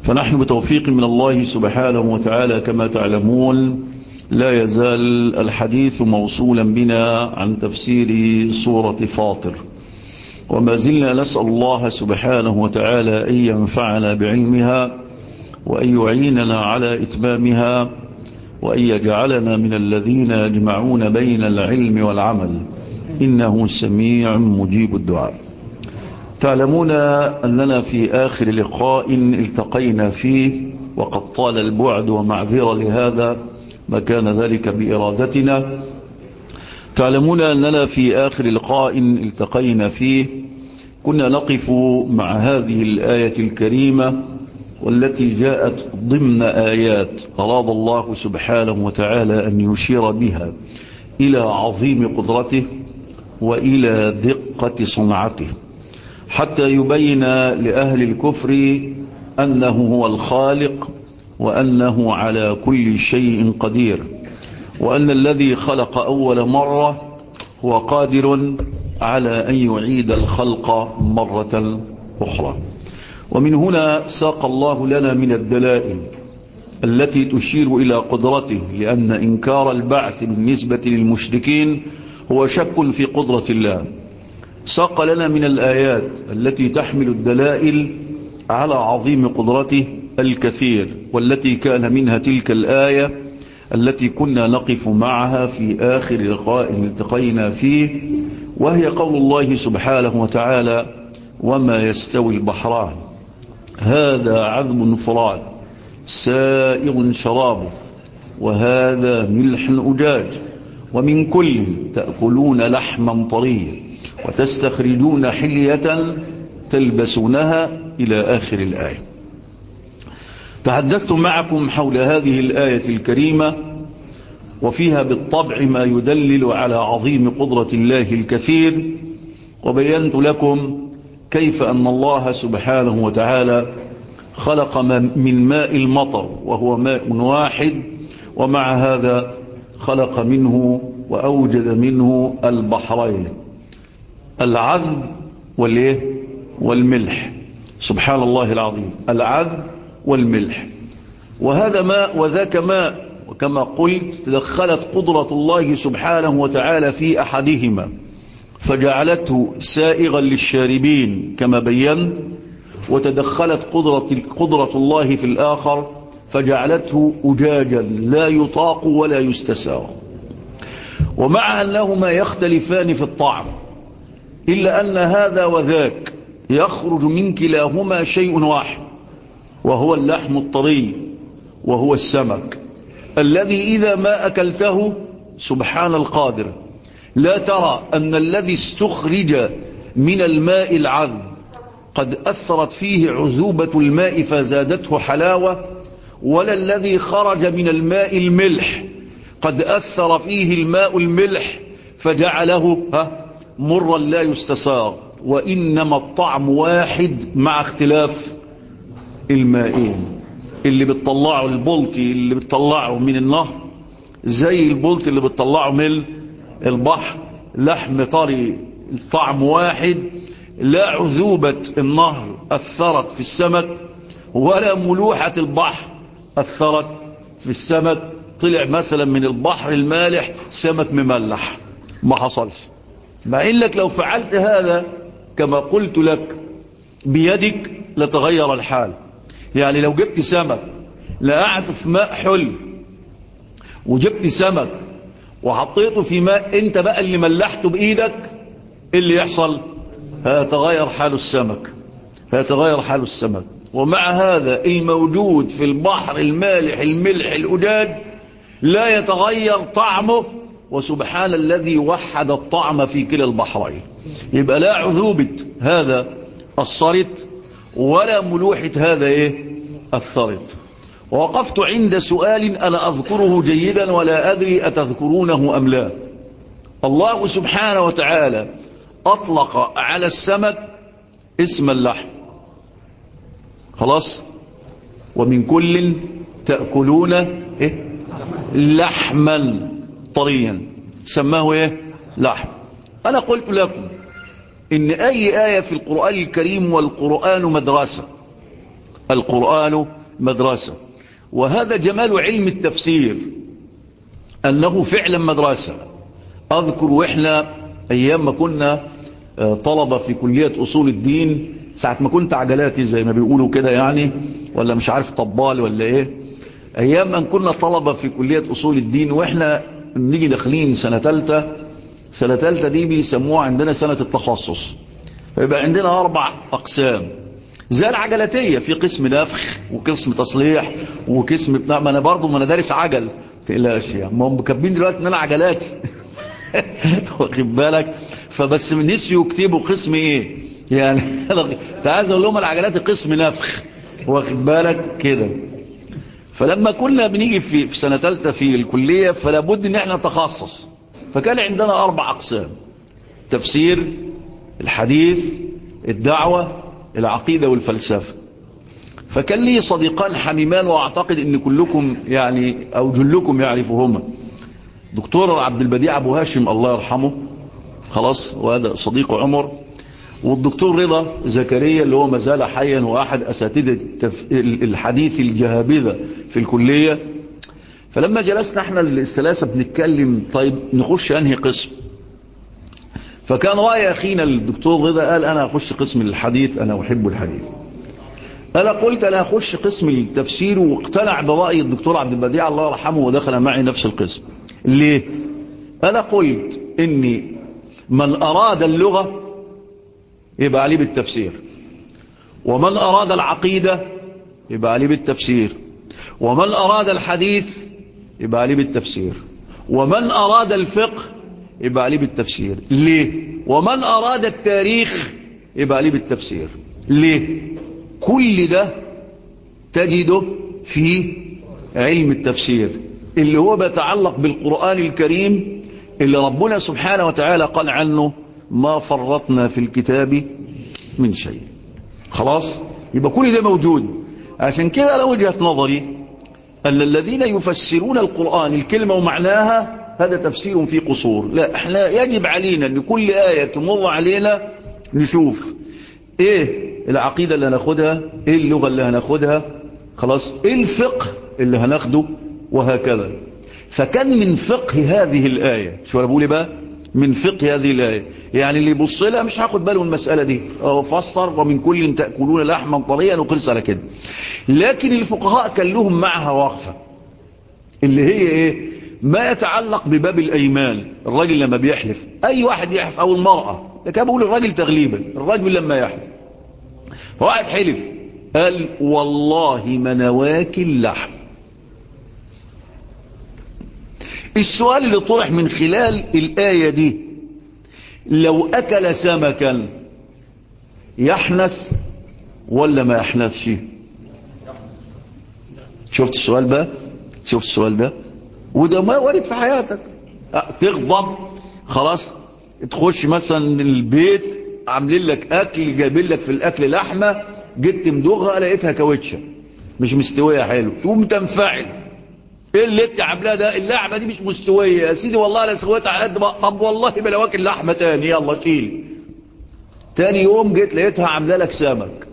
فنحن بتوفيق من الله سبحانه وتعالى كما تعلمون لا يزال الحديث موصولا بنا عن تفسير سورة فاطر وما زلنا نسأل الله سبحانه وتعالى أن ينفعنا بعلمها وأن يعيننا على إتمامها وأن يجعلنا من الذين يجمعون بين العلم والعمل إنه سميع مجيب الدعاء تعلمون أننا في آخر لقاء التقينا فيه وقد طال البعد ومعذرة لهذا ما كان ذلك بإرادتنا تعلمون أننا في آخر لقاء التقينا فيه كنا نقف مع هذه الآية الكريمة والتي جاءت ضمن آيات أراد الله سبحانه وتعالى أن يشير بها إلى عظيم قدرته وإلى دقة صنعته حتى يبين لأهل الكفر أنه هو الخالق وأنه على كل شيء قدير وأن الذي خلق أول مرة هو قادر على أن يعيد الخلق مرة أخرى ومن هنا ساق الله لنا من الدلائل التي تشير إلى قدرته لأن إنكار البعث بالنسبة للمشركين هو شك في قدرة الله ساق لنا من الآيات التي تحمل الدلائل على عظيم قدرته الكثير والتي كان منها تلك الآية التي كنا نقف معها في آخر لقاء التقينا فيه وهي قول الله سبحانه وتعالى وما يستوي البحران هذا عذب فرات سائغ شرابه وهذا ملح أجاج ومن كل تأكلون لحما طريا وتستخرجون حلية تلبسونها إلى آخر الآية تحدثت معكم حول هذه الآية الكريمة وفيها بالطبع ما يدلل على عظيم قدرة الله الكثير وبينت لكم كيف أن الله سبحانه وتعالى خلق من ماء المطر وهو ماء واحد ومع هذا خلق منه وأوجد منه البحرين العذب والإيه والملح سبحان الله العظيم العذب والملح وهذا ماء وذاك ماء وكما قلت تدخلت قدرة الله سبحانه وتعالى في أحدهما فجعلته سائغا للشاربين كما بين وتدخلت قدرة, قدرة الله في الآخر فجعلته أجاجا لا يطاق ولا يستساغ ومع أنهما يختلفان في الطعم إلا أن هذا وذاك يخرج من كلاهما شيء واحد وهو اللحم الطري وهو السمك الذي إذا ما أكلته سبحان القادر لا ترى أن الذي استخرج من الماء العذب قد أثرت فيه عذوبة الماء فزادته حلاوة ولا الذي خرج من الماء الملح قد أثر فيه الماء الملح فجعله ها مرا لا يستساغ وإنما الطعم واحد مع اختلاف المائين اللي بتطلعه البلطي اللي بتطلعه من النهر زي البلطي اللي بتطلعه من البحر لحم طري طعم واحد لا عذوبة النهر أثرت في السمك ولا ملوحة البحر أثرت في السمك طلع مثلا من البحر المالح سمك مملح ما حصلش مع إنك لو فعلت هذا كما قلت لك بيدك لتغير الحال يعني لو جبت سمك لقعت في ماء حلو وجبت سمك وحطيته في ماء انت بقى اللي ملحته بايدك اللي يحصل هيتغير حال السمك هيتغير حال السمك ومع هذا الموجود في البحر المالح الملح الأجاج لا يتغير طعمه وسبحان الذي وحد الطعم في كلا البحرين يبقى لا عذوبة هذا الصرت ولا ملوحة هذا ايه الثرت ووقفت عند سؤال أنا أذكره جيدا ولا أدري أتذكرونه أم لا الله سبحانه وتعالى أطلق على السمك اسم اللحم خلاص ومن كل تأكلون إيه؟ لحما طريا سماه إيه؟ لحم أنا قلت لكم إن أي آية في القرآن الكريم والقرآن مدرسة القرآن مدرسة وهذا جمال علم التفسير أنه فعلا مدرسة أذكر وإحنا أيام ما كنا طلبة في كلية أصول الدين ساعة ما كنت عجلاتي زي ما بيقولوا كده يعني ولا مش عارف طبال ولا إيه أيام ما كنا طلبة في كلية أصول الدين وإحنا نيجي داخلين سنة ثالثة سنة ثالثة دي بيسموها عندنا سنة التخصص فيبقى عندنا أربع أقسام زي العجلاتية في قسم نفخ وقسم تصليح وقسم بتاع ما أنا برضه ما أنا دارس عجل تقلقش يعني ما هم مكبين دلوقتي إن أنا عجلاتي واخد بالك فبس نسيوا يكتبوا قسم إيه يعني فعايز أقول لهم العجلات قسم نفخ واخد بالك كده فلما كنا بنيجي في في سنة ثالثة في الكلية فلا بد ان احنا نتخصص فكان عندنا اربع اقسام تفسير الحديث الدعوة العقيدة والفلسفة فكان لي صديقان حميمان واعتقد ان كلكم يعني او جلكم يعرفهما دكتور عبد البديع ابو هاشم الله يرحمه خلاص وهذا صديق عمر والدكتور رضا زكريا اللي هو ما زال حيا واحد اساتذه الحديث الجهابذه في الكليه فلما جلسنا احنا الثلاثه بنتكلم طيب نخش انهي قسم فكان راي اخينا الدكتور رضا قال انا اخش قسم الحديث انا احب الحديث انا قلت انا اخش قسم التفسير واقتنع براي الدكتور عبد البديع الله يرحمه ودخل معي نفس القسم ليه انا قلت اني من اراد اللغه يبقى عليه بالتفسير ومن أراد العقيدة يبقى عليه بالتفسير ومن أراد الحديث يبقى عليه بالتفسير ومن أراد الفقه يبقى عليه بالتفسير ليه ومن أراد التاريخ يبقى عليه بالتفسير ليه كل ده تجده في علم التفسير اللي هو بيتعلق بالقرآن الكريم اللي ربنا سبحانه وتعالى قال عنه ما فرطنا في الكتاب من شيء خلاص يبقى كل ده موجود عشان كده لو وجهة نظري أن الذين يفسرون القرآن الكلمة ومعناها هذا تفسير في قصور لا احنا يجب علينا ان كل آية تمر علينا نشوف ايه العقيدة اللي هناخدها ايه اللغة اللي هناخدها خلاص ايه الفقه اللي هناخده وهكذا فكان من فقه هذه الآية شو انا بقول بقى من فقه هذه الآية يعني اللي يبص لها مش هاخد باله من المسألة دي فسر ومن كل تأكلون لحما طريا وقلص على كده لكن الفقهاء كان لهم معها وقفة اللي هي ايه ما يتعلق بباب الأيمان الراجل لما بيحلف أي واحد يحلف أو المرأة لكن بقول الراجل تغليبا الراجل لما يحلف فواحد حلف قال والله ما نواكل لحم السؤال اللي طرح من خلال الآية دي لو أكل سمكا يحنث ولا ما يحنثش شفت السؤال بقى شفت السؤال ده وده ما وارد في حياتك تغضب خلاص تخش مثلا البيت عاملين لك اكل جايبين لك في الاكل لحمه جيت تمضغها لقيتها كاوتشه مش مستويه حلو تقوم تنفعل ايه اللي انت عاملاه ده اللحمه دي مش مستويه يا سيدي والله انا سويتها على قد ما طب والله ما لو اكل لحمه تاني يلا شيل تاني يوم جيت لقيتها عامله لك سمك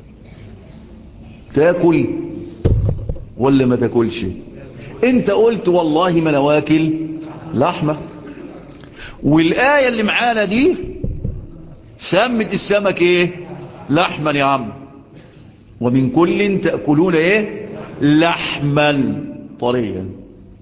تاكل ولا ما تاكلش انت قلت والله ما انا واكل لحمه والايه اللي معانا دي سمت السمك ايه لحما يا عم ومن كل تاكلون ايه لحما طريا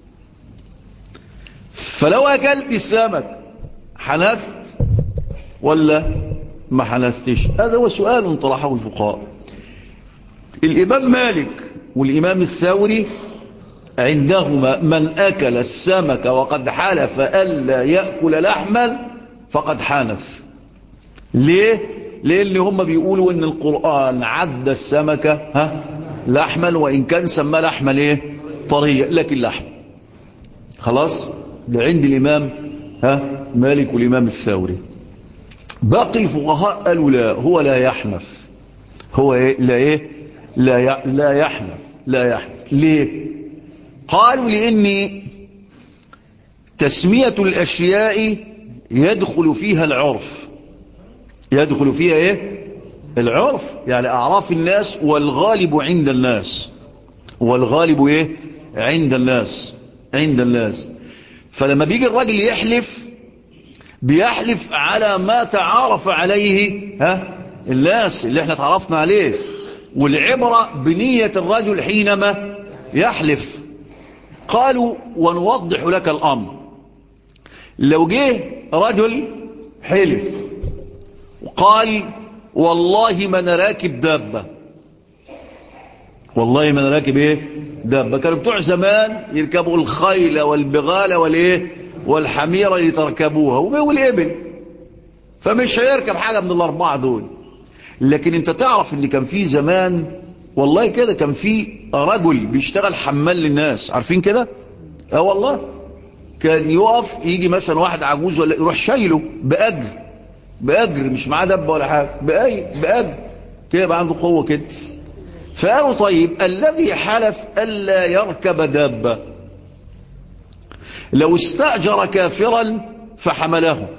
فلو اكلت السمك حنثت ولا ما حنثتش هذا هو سؤال طرحه الفقهاء الامام مالك والامام الثوري عندهما من أكل السمك وقد حلف ألا يأكل لحما فقد حانث ليه؟ لأن هم بيقولوا أن القرآن عد السمكة ها لحما وإن كان سمى لحما ليه؟ طرية لكن لحم خلاص ده عند الإمام ها مالك والإمام الثوري باقي الفقهاء قالوا لا هو لا يحنث هو إيه؟ لا إيه لا, لا يحنث لا يحنث ليه قالوا لأن تسمية الأشياء يدخل فيها العرف يدخل فيها إيه العرف يعني أعراف الناس والغالب عند الناس والغالب إيه عند الناس عند الناس فلما بيجي الراجل يحلف بيحلف على ما تعارف عليه ها الناس اللي احنا تعرفنا عليه والعبرة بنية الرجل حينما يحلف قالوا ونوضح لك الأمر لو جه رجل حلف وقال والله ما انا راكب دابة والله ما انا راكب ايه دابة كانوا بتوع زمان يركبوا الخيل والبغال والايه والحميرة اللي تركبوها والإبل فمش هيركب حاجة من الأربعة دول لكن انت تعرف ان كان في زمان والله كده كان في رجل بيشتغل حمال للناس عارفين كده اه والله كان يقف يجي مثلا واحد عجوز ولا يروح شايله بأجر بأجر مش معاه دبة ولا حاجة بأي بأجر كده يبقى عنده قوة كده فقالوا طيب الذي حلف ألا يركب دابة لو استأجر كافرا فحمله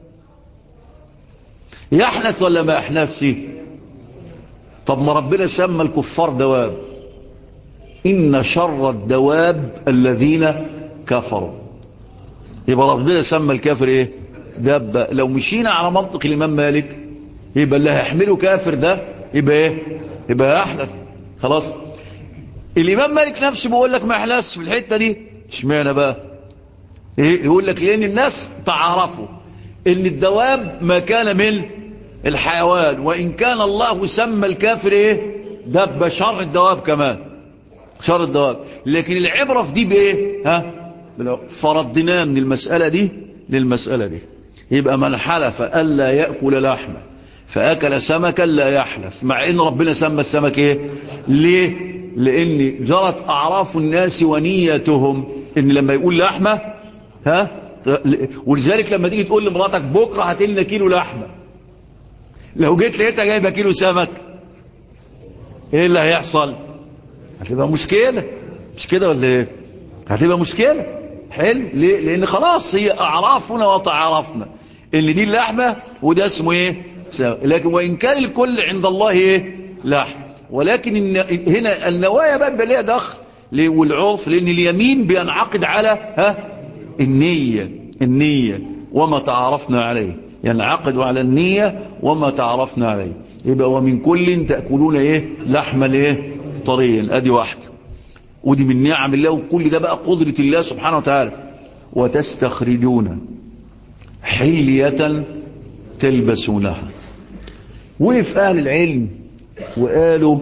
يحنث ولا ما يحنثش طب ما ربنا سمى الكفار دواب إن شر الدواب الذين كفروا يبقى ربنا سمى الكافر ايه دابة لو مشينا على منطق الإمام مالك يبقى اللي هيحمله كافر ده يبقى ايه يبقى يحلف خلاص الإمام مالك نفسه بيقول لك ما يحلفش في الحتة دي اشمعنى بقى ايه يقول لك لأن الناس تعرفوا ان الدواب ما كان من الحيوان وإن كان الله سمى الكافر ايه دب شر الدواب كمان شر الدواب لكن العبرة في دي بايه ها فردناه من المسألة دي للمسألة دي يبقى من حلف ألا يأكل لحمه فأكل سمكا لا يحلف مع ان ربنا سمى السمك ايه ليه لان جرت اعراف الناس ونيتهم ان لما يقول لحمه ها ولذلك لما تيجي تقول لمراتك بكره هات لنا كيلو لحمه لو جيت لقيتها جايبه كيلو سمك ايه اللي هيحصل هتبقى مشكله مش كده ولا ايه هتبقى مشكله حلو ليه لان خلاص هي اعرافنا وتعارفنا ان دي اللحمه وده اسمه ايه لكن وان كان الكل عند الله ايه لحم ولكن هنا النوايا بقى ليها دخل والعرف لان اليمين بينعقد على ها النية النية وما تعرفنا عليه ينعقد على النية وما تعرفنا عليه يبقى ومن كل تأكلون ايه لحما ايه طريا ادي واحدة ودي من نعم الله وكل ده بقى قدرة الله سبحانه وتعالى وتستخرجون حلية تلبسونها وقف اهل العلم وقالوا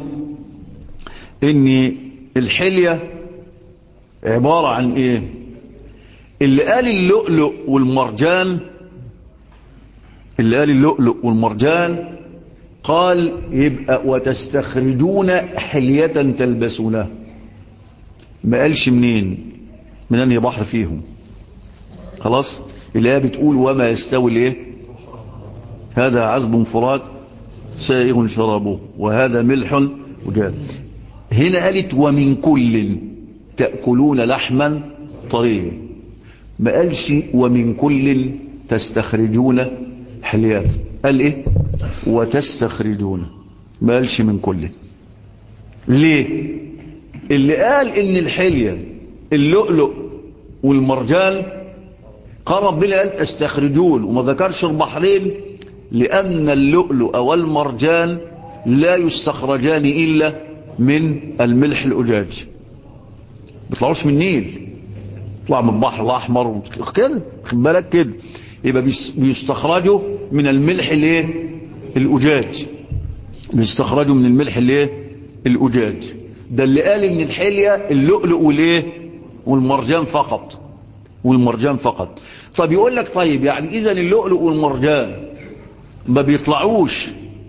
ان الحلية عبارة عن ايه اللي قال اللؤلؤ والمرجان اللي قال اللؤلؤ والمرجان قال يبقى وتستخرجون حلية تلبسونها ما قالش منين من انهي بحر فيهم خلاص اللي بتقول وما يستوي الايه هذا عذب فرات سائغ شرابه وهذا ملح وجاد هنا قالت ومن كل تأكلون لحما طريا ما قالش ومن كل تستخرجون حليات قال ايه وتستخرجون ما قالش من كل ليه اللي قال ان الحلية اللؤلؤ والمرجان قال ربنا قال تستخرجون وما ذكرش البحرين لأن اللؤلؤ والمرجان لا يستخرجان إلا من الملح الأجاج بيطلعوش من النيل يطلع من البحر الأحمر كده خد بالك كده يبقى بيستخرجوا من الملح الايه الأجاج بيستخرجوا من الملح الايه الأجاج ده اللي قال ان الحلية اللؤلؤ والايه والمرجان فقط والمرجان فقط طب يقول لك طيب يعني اذا اللؤلؤ والمرجان ما بيطلعوش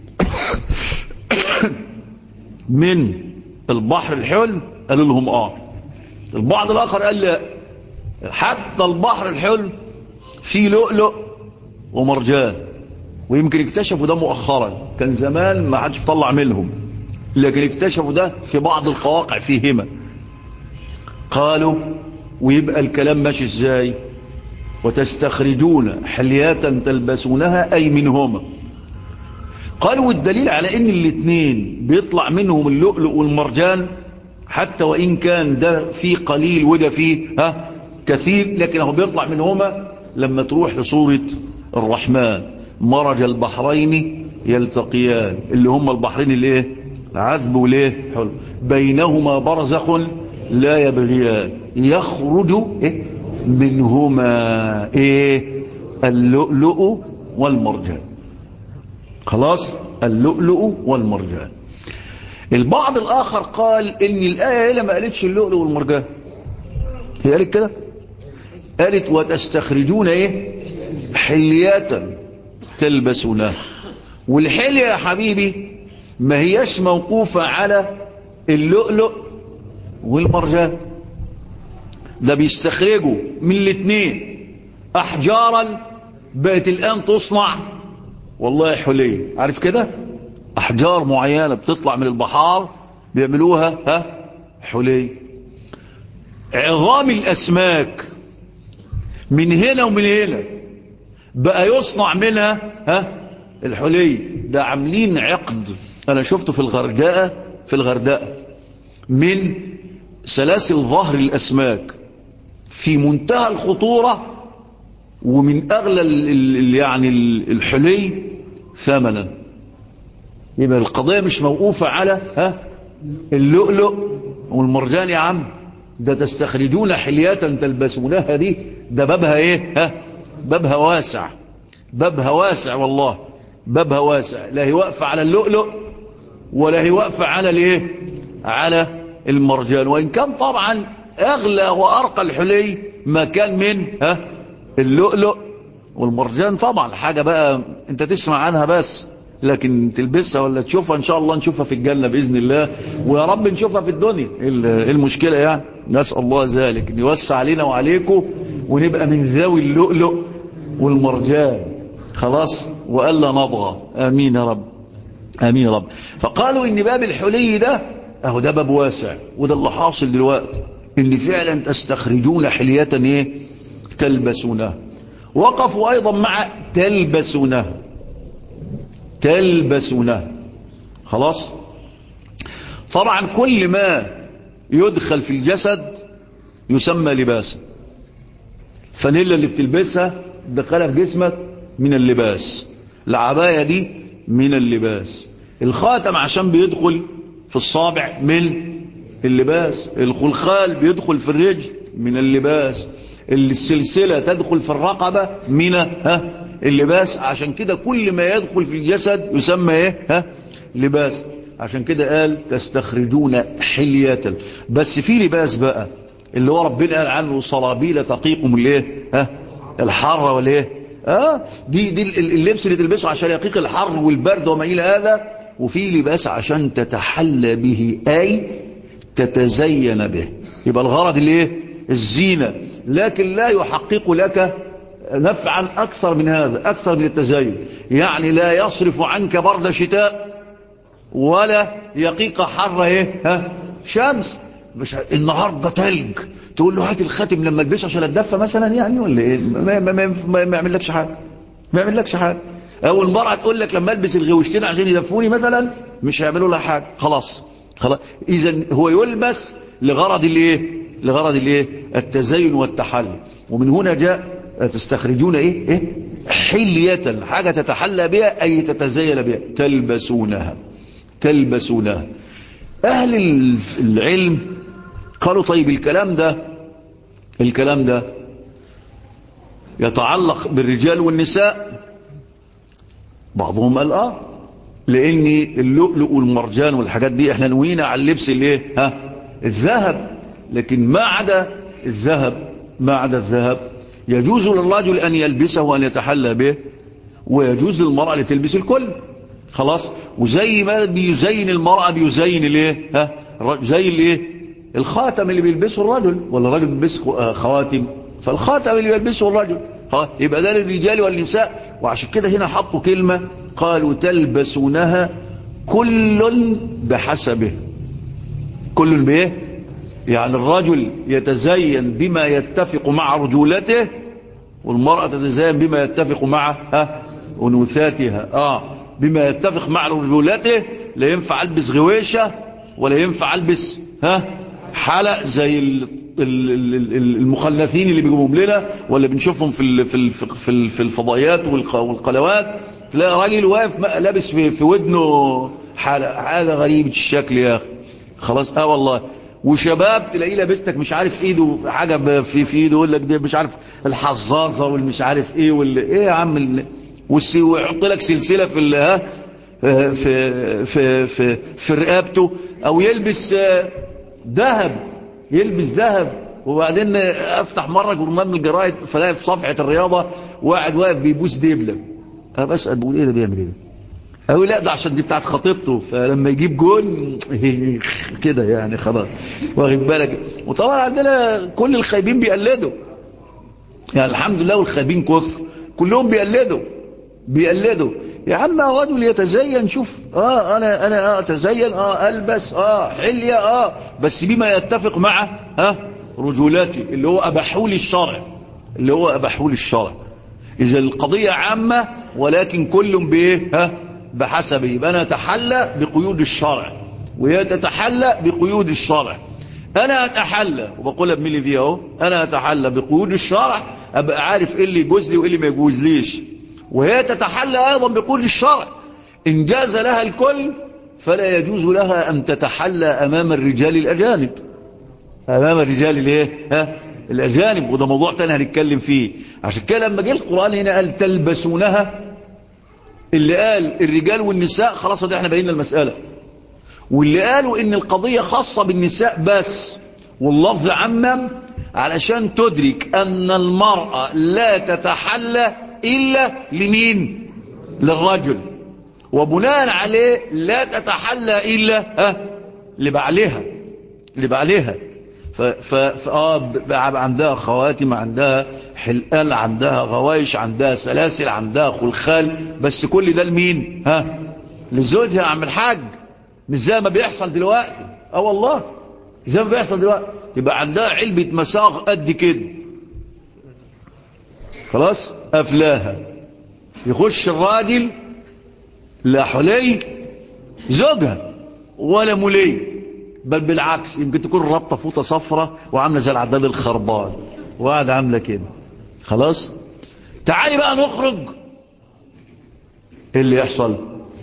من البحر الحلم قالوا لهم اه البعض الاخر قال لا حتى البحر الحلم فيه لؤلؤ ومرجان ويمكن اكتشفوا ده مؤخرا كان زمان ما حدش بيطلع منهم لكن اكتشفوا ده في بعض القواقع فيهما قالوا ويبقى الكلام ماشي ازاي وتستخرجون حليات تلبسونها أي منهما قالوا الدليل على ان الاثنين بيطلع منهم اللؤلؤ والمرجان حتى وان كان ده فيه قليل وده فيه ها كثير لكن هو بيطلع منهما لما تروح لصورة الرحمن مرج البحرين يلتقيان اللي هم البحرين الايه العذب والايه حلو بينهما برزخ لا يبغيان يخرج إيه؟ منهما ايه اللؤلؤ والمرجان خلاص اللؤلؤ والمرجان البعض الاخر قال ان الايه هنا ما قالتش اللؤلؤ والمرجان هي قالت كده قالت وتستخرجون ايه حليات تلبسونها والحلية يا حبيبي ما هيش موقوفة على اللؤلؤ والمرجان ده بيستخرجوا من الاثنين احجارا بقت الان تصنع والله حلية عارف كده احجار معينة بتطلع من البحار بيعملوها ها حلية عظام الاسماك من هنا ومن هنا بقى يصنع منها ها الحلي ده عاملين عقد انا شفته في الغردقة في الغردقة من سلاسل ظهر الاسماك في منتهى الخطورة ومن اغلى ال ال يعني الحلي ثمنا يبقى القضية مش موقوفة على ها اللؤلؤ والمرجان يا عم ده تستخرجون حليات تلبسونها دي ده بابها ايه ها بابها واسع بابها واسع والله بابها واسع لا هي واقفة على اللؤلؤ ولا هي واقفة على الايه على المرجان وان كان طبعا اغلى وارقى الحلي ما كان من ها اللؤلؤ والمرجان طبعا حاجة بقى انت تسمع عنها بس لكن تلبسها ولا تشوفها ان شاء الله نشوفها في الجنة بإذن الله ويا رب نشوفها في الدنيا المشكلة يعني نسأل الله ذلك ان يوسع علينا وعليكم ونبقى من ذوي اللؤلؤ والمرجان خلاص وألا نضغى آمين يا رب آمين يا رب فقالوا ان باب الحلي ده اهو ده باب واسع وده اللي حاصل دلوقتي ان فعلا تستخرجون حلية ايه تلبسونها وقفوا ايضا مع تلبسونها تلبسونها خلاص طبعا كل ما يدخل في الجسد يسمى لباسا فانيلا اللي بتلبسها تدخلها في جسمك من اللباس العباية دي من اللباس الخاتم عشان بيدخل في الصابع من اللباس الخلخال بيدخل في الرجل من اللباس السلسلة تدخل في الرقبة من ها اللباس عشان كده كل ما يدخل في الجسد يسمى ايه ها لباس عشان كده قال تستخرجون حلية بس في لباس بقى اللي هو ربنا قال عنه صلابيل تقيكم الايه ها الحر والايه اه دي دي اللبس اللي تلبسه عشان يقيك الحر والبرد وما الى هذا وفي لباس عشان تتحلى به اي تتزين به يبقى الغرض الايه الزينة لكن لا يحقق لك نفعا أكثر من هذا أكثر من التزين يعني لا يصرف عنك برد شتاء ولا يقيك حر ايه ها شمس مش النهارده تلج تقول له هات الخاتم لما البسه عشان اتدفى مثلا يعني ولا ايه ما, ما, ما, ما, ما يعملكش حاجه ما يعملكش حاجه او المراه تقول لك لما البس الغوشتين عشان يدفوني مثلا مش هيعملوا لها حاجه خلاص خلاص اذا هو يلبس لغرض الايه لغرض الايه التزين والتحلي ومن هنا جاء تستخرجون ايه ايه حلية حاجة تتحلى بها اي تتزين بها تلبسونها تلبسونها اهل العلم قالوا طيب الكلام ده الكلام ده يتعلق بالرجال والنساء بعضهم قال اه لان اللؤلؤ والمرجان والحاجات دي احنا نوينا على اللبس الايه ها الذهب لكن ما عدا الذهب ما عدا الذهب يجوز للرجل أن يلبسه وأن يتحلى به ويجوز للمرأة أن تلبس الكل خلاص وزي ما بيزين المرأة بيزين الايه ها زي الايه الخاتم اللي بيلبسه الرجل ولا الرجل بيلبس خواتم فالخاتم اللي بيلبسه الرجل خلاص يبقى ده للرجال والنساء وعشان كده هنا حطوا كلمة قالوا تلبسونها كل بحسبه كل بايه يعني الرجل يتزين بما يتفق مع رجولته والمرأة تتزين بما يتفق مع ها أنوثاتها آه بما يتفق مع رجولته لا ينفع البس غويشة ولا ينفع البس ها حلق زي المخلفين اللي بيجيبهم لنا ولا بنشوفهم في في في في الفضائيات والقنوات تلاقي راجل واقف لابس في, في ودنه حلق حاجه غريبه الشكل يا اخي خلاص اه والله وشباب تلاقيه لابستك مش عارف ايده حاجه في في ايده يقول لك ده مش عارف الحظاظه والمش عارف ايه ولا ايه يا عم ويحط لك سلسله في ها في في في في رقبته او يلبس ذهب يلبس ذهب وبعدين افتح مره جورنال من الجرايد فلاقي في صفحه الرياضه واحد واقف بيبوس دبله انا بسال بقول ايه ده بيعمل ايه أقول لا ده عشان دي بتاعت خطيبته فلما يجيب جون كده يعني خلاص واخد بالك وطبعا عندنا كل الخايبين بيقلدوا يعني الحمد لله والخايبين كثر كلهم بيقلدوا بيقلدوا يا عم رجل يتزين شوف اه انا انا اتزين اه البس اه حليه اه بس بما يتفق مع ها آه رجولاتي اللي هو ابحول الشرع اللي هو ابحول الشرع اذا القضيه عامه ولكن كل بايه ها بحسبه يبقى انا اتحلى بقيود الشرع وهي تتحلى بقيود الشرع انا اتحلى وبقولها بملي فيها اهو انا اتحلى بقيود الشرع ابقى عارف ايه اللي يجوز لي وايه اللي ما يجوزليش وهي تتحلى ايضا بقيود الشرع ان جاز لها الكل فلا يجوز لها ان تتحلى امام الرجال الاجانب امام الرجال الايه ها الاجانب وده موضوع تاني هنتكلم فيه عشان كده لما جه القران هنا قال تلبسونها اللي قال الرجال والنساء خلاص ده احنا بينا المسألة واللي قالوا ان القضية خاصة بالنساء بس واللفظ عمم علشان تدرك ان المرأة لا تتحلى الا لمين للرجل وبناء عليه لا تتحلى الا ها لبعلها لبعلها ف ف ف اه عندها خواتم عندها حلقان عندها غوايش عندها سلاسل عندها خلخال بس كل ده لمين ها لزوجها عم الحاج مش زي ما بيحصل دلوقتي اه والله زي ما بيحصل دلوقتي يبقى عندها علبة مساغ قد كده خلاص قفلاها يخش الراجل لا حلي زوجها ولا ملي بل بالعكس يمكن تكون رابطه فوطه صفرة وعامله زي العداد الخربان وقاعده عامله كده خلاص تعالي بقى نخرج ايه اللي يحصل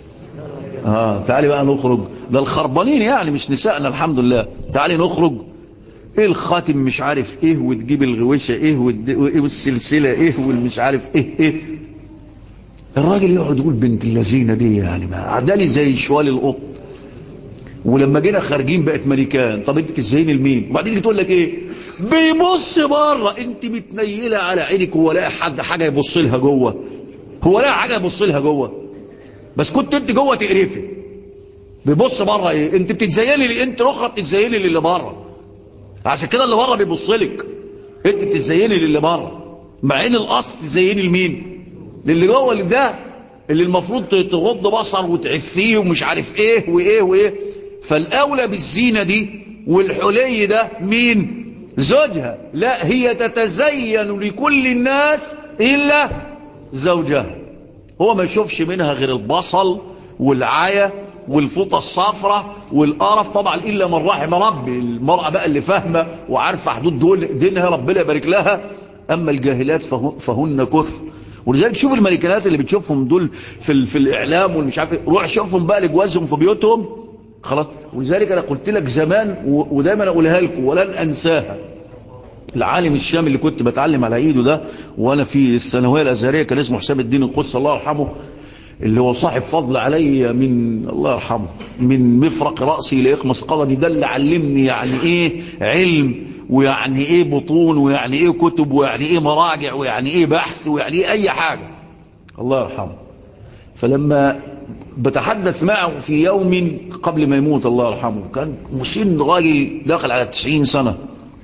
اه تعالي بقى نخرج ده الخربانين يعني مش نسائنا الحمد لله تعالي نخرج ايه الخاتم مش عارف ايه وتجيب الغوشه ايه والسلسله ايه والمش عارف ايه ايه الراجل يقعد يقول بنت اللذينه دي يعني ما عدالي زي شوال القط ولما جينا خارجين بقت ملكان طب انت تزيني لمين وبعدين تقول لك ايه بيبص بره انت متنيله على عينك هو لاقي حد حاجه يبص لها جوه هو لاقي حاجه يبص لها جوه بس كنت انت جوه تقرفي بيبص بره ايه انت بتتزيني لي انت اخرى بتتزيني للي بره عشان كده اللي بره بيبص لك انت بتتزيني للي بره مع ان الاصل تزيني لمين للي جوه اللي ده اللي المفروض تغض بصر وتعفيه ومش عارف ايه وايه وايه فالاولى بالزينه دي والحلي ده مين زوجها لا هي تتزين لكل الناس إلا زوجها هو ما يشوفش منها غير البصل والعاية والفوطة الصفرة والقرف طبعا إلا من رحم ربي المرأة بقى اللي فاهمة وعارفة حدود دول دينها ربنا يبارك لها أما الجاهلات فهن كثر ولذلك شوف الملكانات اللي بتشوفهم دول في, في الإعلام والمش عارف روح شوفهم بقى لجوازهم في بيوتهم خلاص ولذلك أنا قلت لك زمان ودايما أقولها لكم ولن أنساها العالم الشامي اللي كنت بتعلم على ايده ده وانا في الثانويه الازهريه كان اسمه حسام الدين القدس الله يرحمه اللي هو صاحب فضل علي من الله يرحمه من مفرق راسي لاخمص قلبي ده اللي علمني يعني ايه علم ويعني ايه بطون ويعني ايه كتب ويعني ايه مراجع ويعني ايه بحث ويعني ايه اي حاجه الله يرحمه فلما بتحدث معه في يوم قبل ما يموت الله يرحمه كان مسن راجل داخل على 90 سنه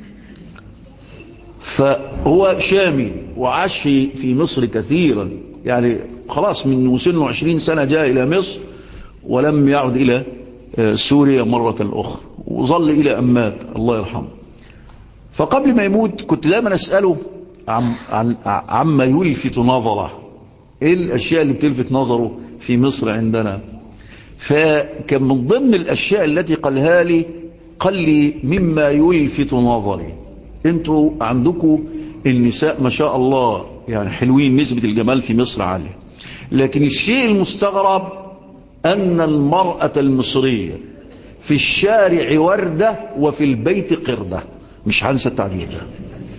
فهو شامي وعاش في في مصر كثيرا يعني خلاص من وسنه 20 سنة جاء إلى مصر ولم يعد إلى سوريا مرة أخرى وظل إلى أن مات الله يرحمه فقبل ما يموت كنت دائما أسأله عن عن عما يلفت نظره إيه الأشياء اللي بتلفت نظره في مصر عندنا فكان من ضمن الأشياء التي قالها لي قال لي مما يلفت نظري انتوا عندكم النساء ما شاء الله يعني حلوين نسبة الجمال في مصر عالية لكن الشيء المستغرب أن المرأة المصرية في الشارع وردة وفي البيت قردة مش هنسى التعبير ده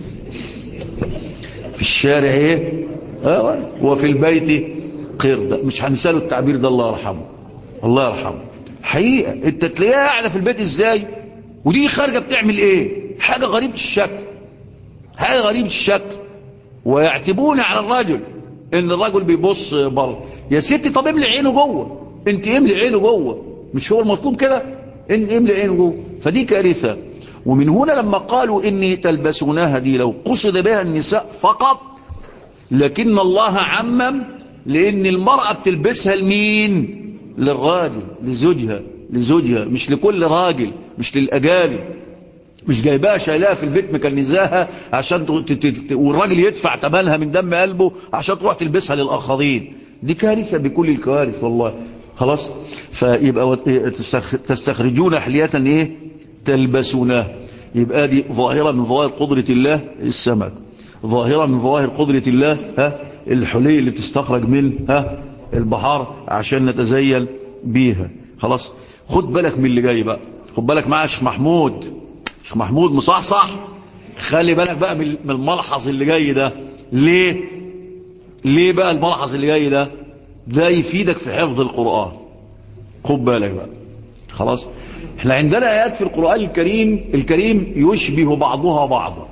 في الشارع ايه آه وفي البيت قردة مش هنسى له التعبير ده الله يرحمه الله يرحمه حقيقة انت تلاقيها قاعدة في البيت ازاي ودي خارجة بتعمل ايه حاجة غريبة الشكل حاجة غريبة الشكل ويعتبون على الرجل ان الرجل بيبص بره يا ستي طب املي عينه جوه انت املي عينه جوه مش هو المطلوب كده ان املي عينه جوه فدي كارثة ومن هنا لما قالوا اني تلبسونها دي لو قصد بها النساء فقط لكن الله عمم لان المرأة بتلبسها لمين للراجل لزوجها لزوجها مش لكل راجل مش للأجانب مش جايباها شايلاها في البيت مكنزاها عشان ت... ت... ت... والراجل يدفع ثمنها من دم قلبه عشان تروح تلبسها للآخرين دي كارثة بكل الكوارث والله خلاص فيبقى تستخرجون حلية ايه تلبسونها يبقى دي ظاهرة من ظواهر قدرة الله السمك ظاهرة من ظواهر قدرة الله ها الحلي اللي بتستخرج من ها البحار عشان نتزين بيها خلاص خد بالك من اللي جاي بقى خد بالك معايا شيخ محمود شيخ محمود مصحصح خلي بالك بقى من الملحظ اللي جاي ده ليه ليه بقى الملحظ اللي جاي ده ده يفيدك في حفظ القرآن خد بالك بقى خلاص احنا عندنا آيات في القرآن الكريم الكريم يشبه بعضها بعضا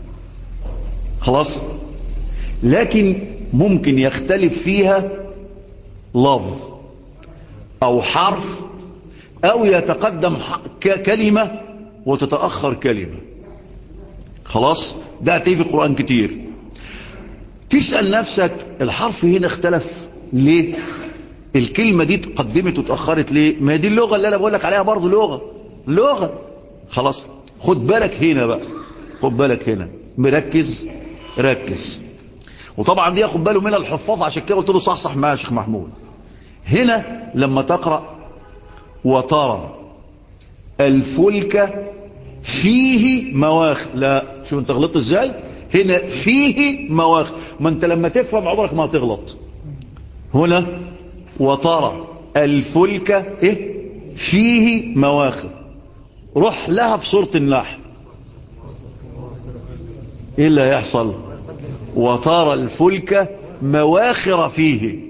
خلاص لكن ممكن يختلف فيها لفظ او حرف او يتقدم كلمة وتتأخر كلمة خلاص ده هتلاقيه في القرآن كتير تسأل نفسك الحرف هنا اختلف ليه الكلمة دي تقدمت وتأخرت ليه ما دي اللغة اللي انا بقول لك عليها برضو لغة لغة خلاص خد بالك هنا بقى خد بالك هنا مركز ركز وطبعا دي ياخد باله منها الحفاظ عشان كده قلت له صح صح معايا يا شيخ محمود هنا لما تقرأ وترى الفلك فيه مواخ لا شوف انت غلطت ازاي هنا فيه مواخ ما انت لما تفهم عمرك ما هتغلط هنا وترى الفلك ايه فيه مواخر روح لها في سورة النحل ايه اللي هيحصل وترى الفلك مواخر فيه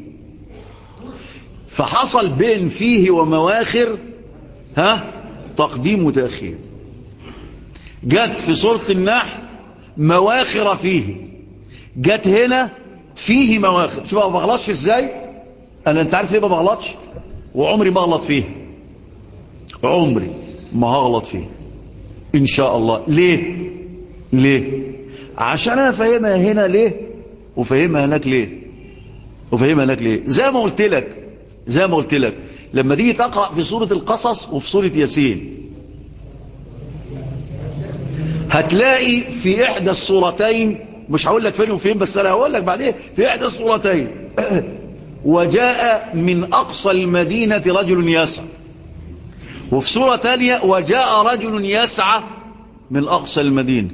فحصل بين فيه ومواخر ها تقديم وتأخير جت في سورة النحل مواخر فيه جت هنا فيه مواخر شوف ما بغلطش ازاي انا انت عارف ليه ما بغلطش وعمري ما اغلط فيه عمري ما هغلط فيه ان شاء الله ليه ليه عشان انا فاهمها هنا ليه وفاهمها هناك ليه وفاهمها هناك ليه زي ما قلت لك زي ما قلت لك لما تيجي تقرأ في سورة القصص وفي سورة ياسين هتلاقي في إحدى الصورتين مش هقول لك فين وفين بس أنا هقول لك بعدين في إحدى الصورتين وجاء من أقصى المدينة رجل يسعى وفي سورة تانية وجاء رجل يسعى من أقصى المدينة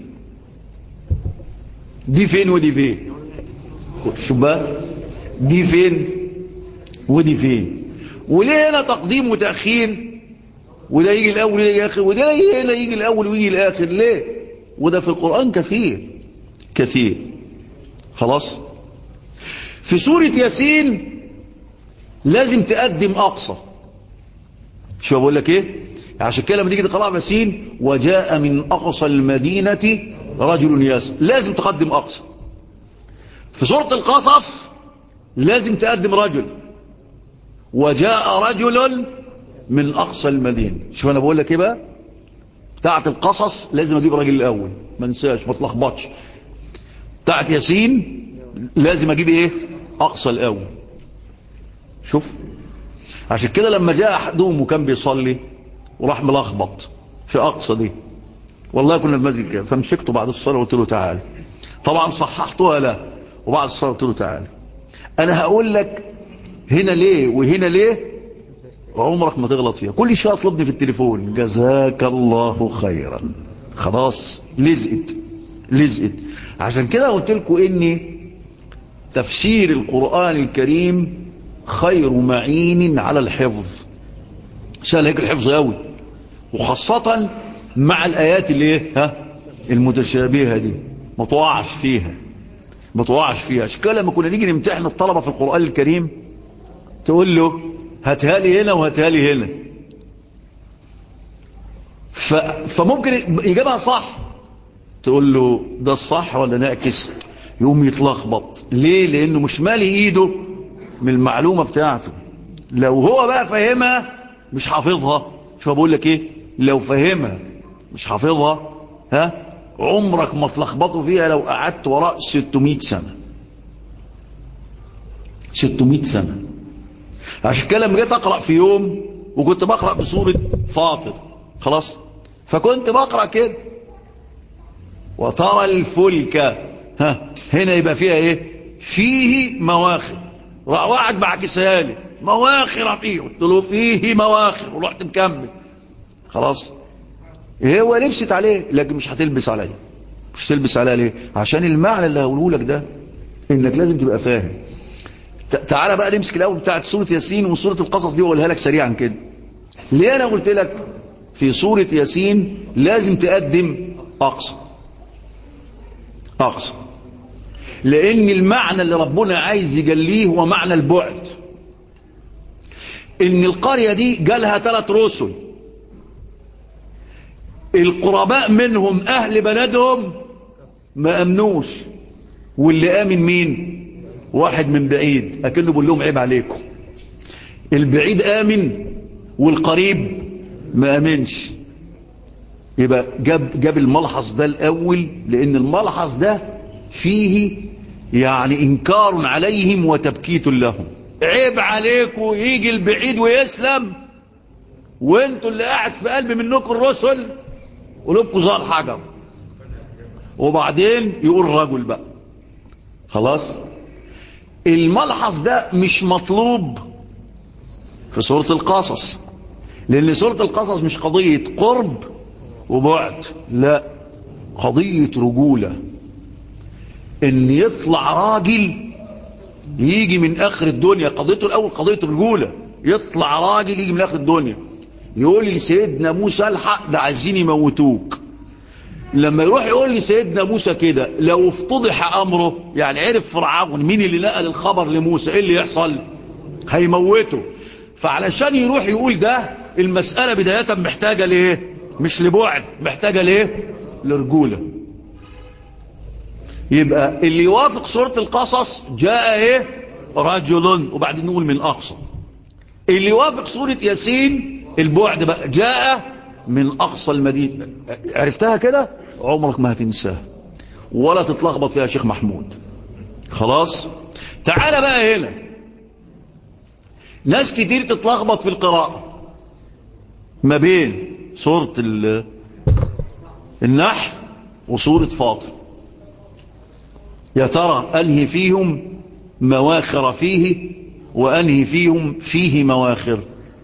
دي فين ودي فين شو بقى دي فين ودي فين وليه هنا تقديم وتأخير وده يجي الأول وده يجي الآخر وده هنا يجي الأول ويجي الآخر ليه وده في القرآن كثير كثير خلاص في سورة ياسين لازم تقدم أقصى شو بقول لك ايه عشان كده لما تيجي تقرأ ياسين وجاء من أقصى المدينة رجل ياسر لازم تقدم أقصى في سورة القصص لازم تقدم رجل وجاء رجل من أقصى المدينة شوف أنا بقول لك إيه بقى بتاعت القصص لازم أجيب راجل الأول ما ننساش ما تلخبطش بتاعت ياسين لازم أجيب إيه أقصى الأول شوف عشان كده لما جاء أحدهم وكان بيصلي وراح ملخبط في أقصى دي والله كنا في المسجد كده فمسكته بعد الصلاة وقلت له تعالى طبعا صححتها له وبعد الصلاة قلت له تعالى أنا هقول لك هنا ليه وهنا ليه عمرك ما تغلط فيها كل شويه اطلبني في التليفون جزاك الله خيرا خلاص لزقت لزقت عشان كده قلت لكم ان تفسير القرآن الكريم خير معين على الحفظ سهل هيك الحفظ قوي وخاصة مع الآيات اللي ايه ها المتشابهة دي ما تقعش فيها ما تقعش فيها عشان كده لما كنا نيجي نمتحن الطلبة في القرآن الكريم تقول له هاتها لي هنا وهاتها لي هنا ف... فممكن يجيبها صح تقول له ده الصح ولا نعكس يقوم يتلخبط ليه لانه مش مالي ايده من المعلومة بتاعته لو هو بقى فاهمها مش حافظها شو بقول لك ايه لو فاهمها مش حافظها ها عمرك ما تلخبطوا فيها لو قعدت وراء 600 سنة 600 سنة عشان كده لما جيت اقرا في يوم وكنت بقرا بسوره فاطر خلاص فكنت بقرا كده وترى الفلك ها هنا يبقى فيها ايه فيه مواخر راح واحد بعكسها لي مواخر فيه قلت له فيه مواخر ورحت مكمل خلاص هو لبست عليه لكن مش هتلبس عليه مش تلبس عليها ليه عشان المعنى اللي هقوله لك ده انك لازم تبقى فاهم تعالى بقى نمسك الاول بتاعت سوره ياسين وسوره القصص دي واقولها لك سريعا كده ليه انا قلت لك في سوره ياسين لازم تقدم اقصى اقصى لان المعنى اللي ربنا عايز يجليه هو معنى البعد ان القريه دي جالها ثلاث رسل القرباء منهم اهل بلدهم ما امنوش واللي امن مين واحد من بعيد اكنه بقول لهم عيب عليكم البعيد امن والقريب ما امنش يبقى جاب جاب الملحظ ده الاول لان الملحظ ده فيه يعني انكار عليهم وتبكيت لهم عيب عليكم يجي البعيد ويسلم وانتوا اللي قاعد في قلب منكم الرسل قلوبكم زي الحجر وبعدين يقول رجل بقى خلاص الملحظ ده مش مطلوب في سورة القصص لأن سورة القصص مش قضية قرب وبعد لا قضية رجولة ان يطلع راجل يجي من اخر الدنيا قضيته الاول قضية رجولة يطلع راجل يجي من اخر الدنيا يقول لي سيدنا موسى الحق ده عايزين يموتوك لما يروح يقول لي سيدنا موسى كده لو افتضح امره يعني عرف فرعون مين اللي نقل الخبر لموسى ايه اللي يحصل هيموته فعلشان يروح يقول ده المسألة بداية محتاجة ليه مش لبعد محتاجة ليه لرجولة يبقى اللي يوافق سورة القصص جاء ايه رجل وبعدين نقول من اقصى اللي يوافق سورة ياسين البعد بقى جاء من اقصى المدينة عرفتها كده عمرك ما هتنساها ولا تتلخبط فيها شيخ محمود خلاص تعال بقى هنا ناس كتير تتلخبط في القراءة ما بين سورة النحل وسورة فاطر يا ترى أنهي فيهم مواخر فيه وأنهي فيهم فيه مواخر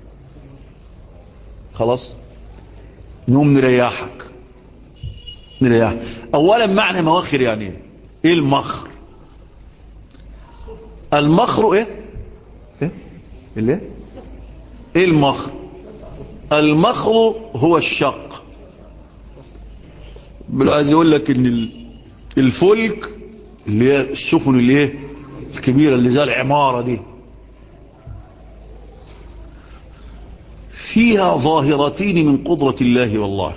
خلاص نوم نريحك نريح أولا معنى مواخر يعني ايه ايه المخر المخر ايه ايه اللي ايه المخر المخر هو الشق عايز يقول لك ان الفلك اللي هي السفن اللي ايه الكبيرة اللي زي العمارة دي فيها ظاهرتين من قدرة الله والله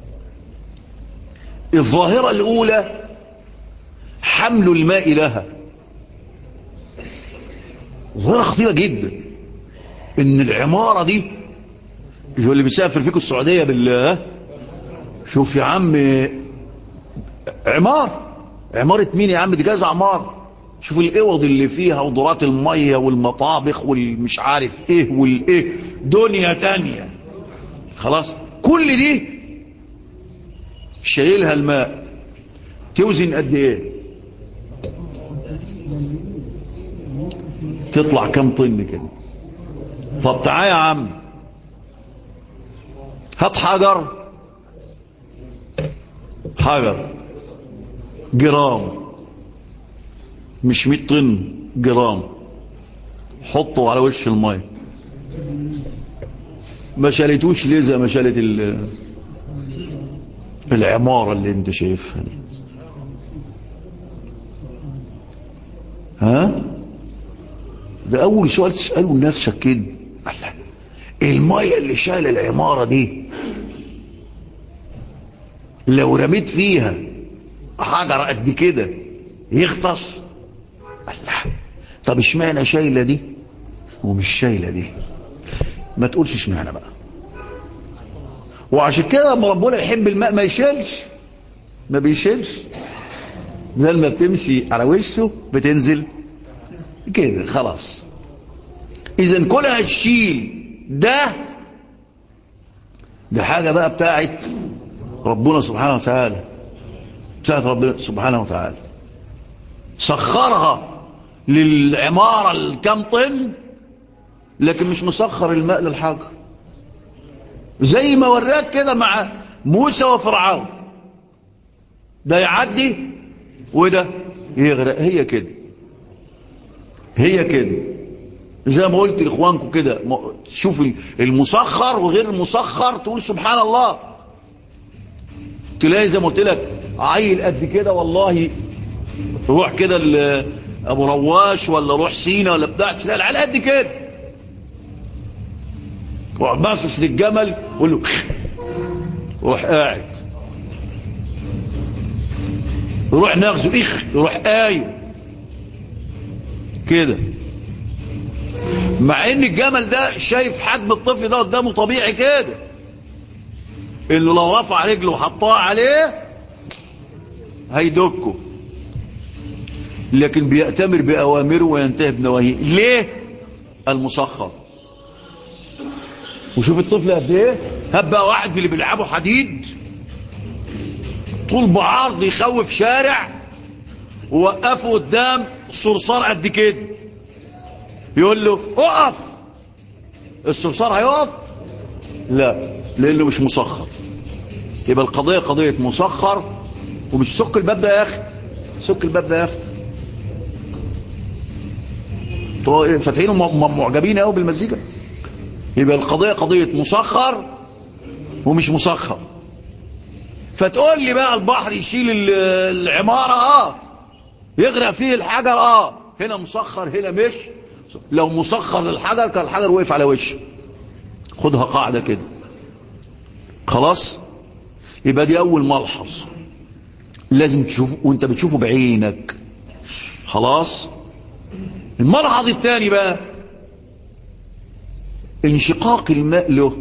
الظاهرة الأولى حمل الماء لها ظاهرة خطيرة جدا ان العمارة دي شو اللي بيسافر فيكم السعودية بالله شوف يا عم عمار عمارة مين يا عم دي كذا عمار شوف الاوض اللي فيها ودورات المية والمطابخ والمش عارف ايه والايه دنيا تانية خلاص كل دي شايلها الماء توزن قد ايه تطلع كم طن كده طب تعالى يا عم هات حجر حجر جرام مش 100 طن جرام حطه على وش الميه ما شالتوش ليه زي ما شالت ال- العمارة اللي انت شايفها دي ها ده اول سؤال تسأله لنفسك كده الله المية اللي شال العمارة دي لو رميت فيها حجر قد كده يغطس الله طب اشمعنى شايلة دي ومش شايلة دي ما تقولش اشمعنى بقى وعشان كده لما ربنا يحب الماء ما يشيلش ما بيشيلش بدل ما بتمشي على وشه بتنزل كده خلاص اذا كلها تشيل ده ده حاجة بقى بتاعت ربنا سبحانه وتعالى بتاعت ربنا سبحانه وتعالى سخرها للعمارة الكام طن لكن مش مسخر الماء للحجر زي ما وراك كده مع موسى وفرعون ده يعدي وده يغرق هي كده هي كده زي ما قلت لاخوانكم كده م- تشوف المسخر وغير المسخر تقول سبحان الله تلاقي زي ما قلت لك عيل قد كده والله روح كده ل- ابو رواش ولا روح سينا ولا بتاع تلاقي العيال قد كده روح باصص للجمل قول له روح قاعد روح ناخذه اخ روح قايم كده مع ان الجمل ده شايف حجم الطفل ده قدامه طبيعي كده انه لو رفع رجله وحطها عليه هيدكه لكن بيأتمر بأوامره وينتهي بنواهيه ليه المسخر وشوف الطفل قد ايه هب بقى واحد من اللي بيلعبوا حديد طول بعرض يخوف شارع ووقفه قدام صرصار قد كده يقول له اقف الصرصار هيقف لا لانه مش مسخر يبقى القضية قضية مسخر ومش سك الباب ده يا اخي سك الباب ده يا اخي انتوا إيه، فاتحين وم- م- معجبين قوي بالمزيكا يبقى القضية قضية مسخر ومش مسخر فتقول لي بقى البحر يشيل ال- العمارة اه يغرق فيه الحجر اه هنا مسخر هنا مش لو مسخر للحجر كان الحجر وقف على وشه خدها قاعدة كده خلاص يبقى دي اول ملحظ لازم تشوف وانت بتشوفه بعينك خلاص الملحظ الثاني بقى انشقاق الماء له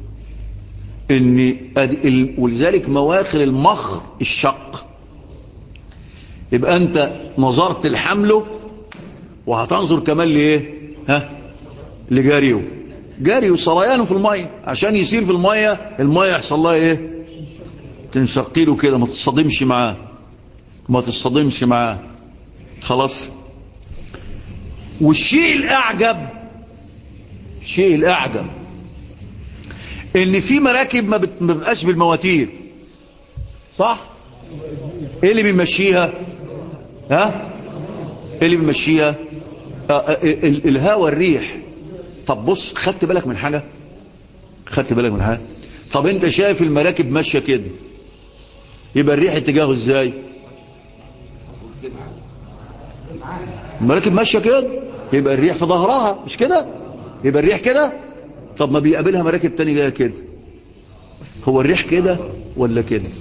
ان أد- ال- ولذلك مواخر المخر الشق يبقى انت نظرت لحمله وهتنظر كمان لايه ها لجاريه جاريه وصريانه في الميه عشان يسير في الميه الميه يحصل لها ايه تنشقي له كده ما تصطدمش معاه ما تصطدمش معاه خلاص والشيء الاعجب الشيء الاعجب ان في مراكب ما بت- ما بتبقاش بالمواتير صح ايه اللي بيمشيها ها ايه اللي بيمشيها آه، آه، ال- الهواء الريح طب بص خدت بالك من حاجة خدت بالك من حاجة طب انت شايف المراكب ماشية كده يبقى الريح اتجاهه ازاي المراكب ماشية كده يبقى الريح في ظهرها مش كده يبقى الريح كده طب ما بيقابلها مراكب تاني جاية كده هو الريح كده ولا كده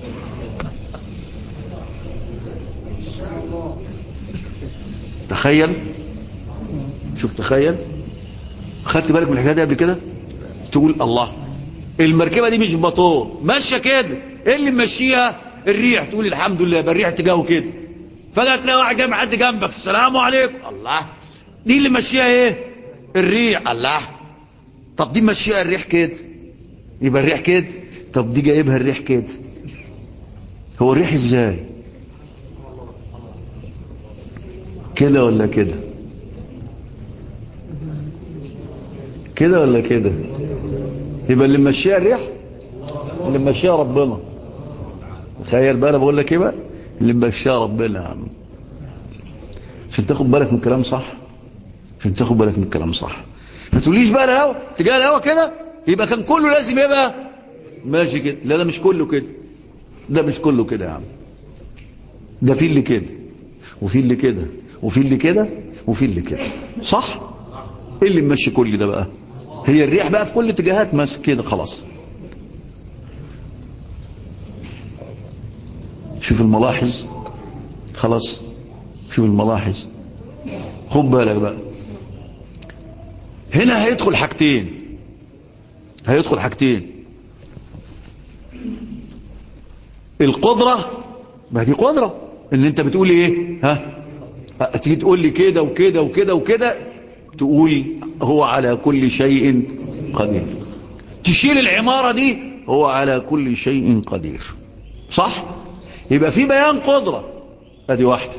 تخيل شوف تخيل خدت بالك من الحكايه دي قبل كده تقول الله المركبه دي مش بطول ماشيه كده ايه اللي ماشيها الريح تقول الحمد لله يبقى الريح اتجاهه كده فجاه تلاقي واحد جاي حد جنبك السلام عليكم الله دي اللي ماشيها ايه الريح الله طب دي ماشيها الريح كده يبقى الريح كده طب دي جايبها الريح كده هو الريح ازاي كده ولا كده كده ولا كده يبقى اللي ماشيها الريح اللي ماشيها ربنا تخيل بقى انا بقول لك ايه بقى اللي ماشيها ربنا يا عم عشان تاخد بالك من الكلام صح عشان تاخد بالك من الكلام صح ما تقوليش بقى الهوا تجاه الهوا كده يبقى كان كله لازم يبقى ماشي كده لا ده مش كله كده ده مش كله كده يا عم ده في اللي كده وفي اللي كده وفي اللي كده وفي اللي كده صح ايه اللي ماشي كل ده بقى هي الريح بقى في كل اتجاهات ماشي كده خلاص شوف الملاحظ خلاص شوف الملاحظ خد بالك بقى هنا هيدخل حاجتين هيدخل حاجتين القدرة ما دي قدرة ان انت بتقول ايه ها تيجي تقول لي كده وكده وكده وكده تقول هو على كل شيء قدير تشيل العمارة دي هو على كل شيء قدير صح يبقى في بيان قدرة ادي واحدة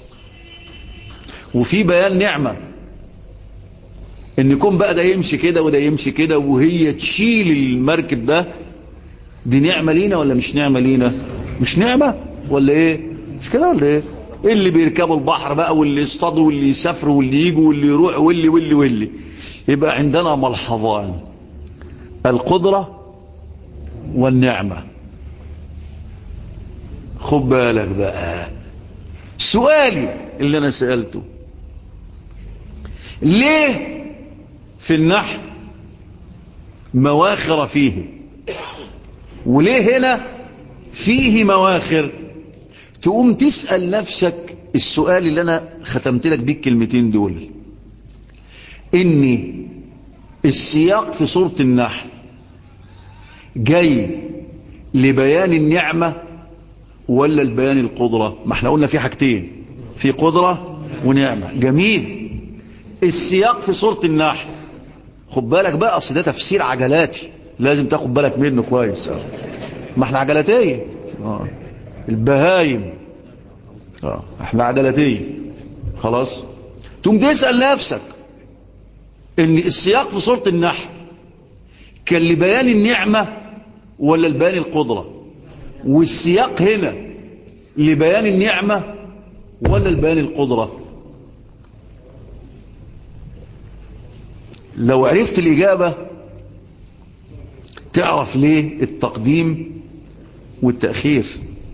وفي بيان نعمة ان يكون بقى ده يمشي كده وده يمشي كده وهي تشيل المركب ده دي نعمة لينا ولا مش نعمة لينا مش نعمة ولا ايه مش كده ولا ايه اللي بيركبوا البحر بقى واللي يصطادوا واللي يسافروا واللي يجوا واللي يروح واللي واللي واللي يبقى عندنا ملحظان القدرة والنعمة خد بالك بقى سؤالي اللي انا سألته ليه في النحل مواخر فيه وليه هنا فيه مواخر تقوم تسأل نفسك السؤال اللي انا ختمت لك بيه الكلمتين دول ان السياق في سورة النحل جاي لبيان النعمة ولا البيان القدرة ما احنا قلنا في حاجتين في قدرة ونعمة جميل السياق في سورة النحل خد بالك بقى اصل ده تفسير عجلاتي لازم تاخد بالك منه كويس ما احنا عجلاتيه اه البهايم اه احنا عجلاتيه خلاص تقوم تسأل نفسك ان السياق في سورة النحل كان لبيان النعمة ولا لبيان القدرة والسياق هنا لبيان النعمة ولا لبيان القدرة لو عرفت الإجابة تعرف ليه التقديم والتأخير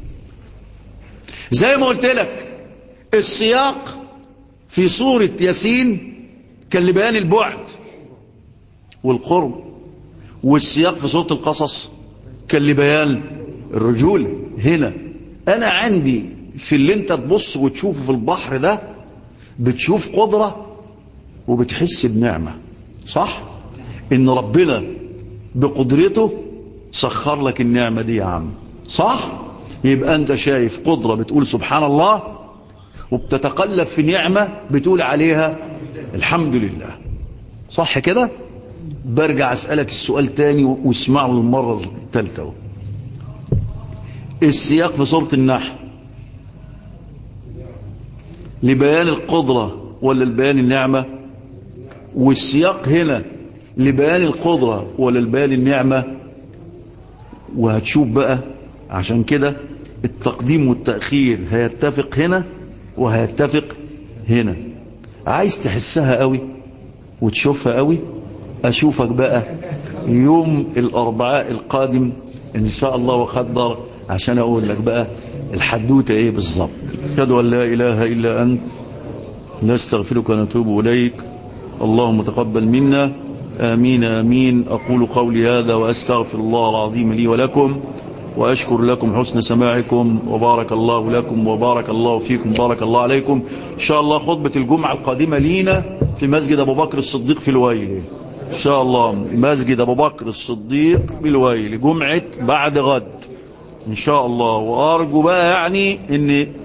زي ما قلت لك السياق في سورة ياسين كان لبيان البعد والقرب والسياق في سورة القصص كان لبيان الرجولة هنا أنا عندي في اللي انت تبص وتشوفه في البحر ده بتشوف قدرة وبتحس بنعمة صح ان ربنا بقدرته سخر لك النعمة دي يا عم صح يبقى انت شايف قدرة بتقول سبحان الله وبتتقلب في نعمة بتقول عليها الحمد لله صح كده برجع اسألك السؤال تاني واسمعه للمرة الثالثة السياق في سورة النحل لبيان القدرة ولا لبيان النعمة والسياق هنا لبيان القدرة ولا لبيان النعمة وهتشوف بقى عشان كده التقديم والتأخير هيتفق هنا وهيتفق هنا عايز تحسها قوي وتشوفها قوي اشوفك بقى يوم الاربعاء القادم ان شاء الله وقدر عشان اقول لك بقى الحدوته ايه بالظبط اشهد ان لا اله الا انت نستغفرك ونتوب اليك اللهم تقبل منا آمين آمين أقول قولي هذا وأستغفر الله العظيم لي ولكم وأشكر لكم حسن سماعكم وبارك الله لكم وبارك الله فيكم بارك الله عليكم إن شاء الله خطبة الجمعة القادمة لينا في مسجد أبو بكر الصديق في الويل إن شاء الله مسجد أبو بكر الصديق بالويل جمعة بعد غد إن شاء الله وأرجو بقى يعني إن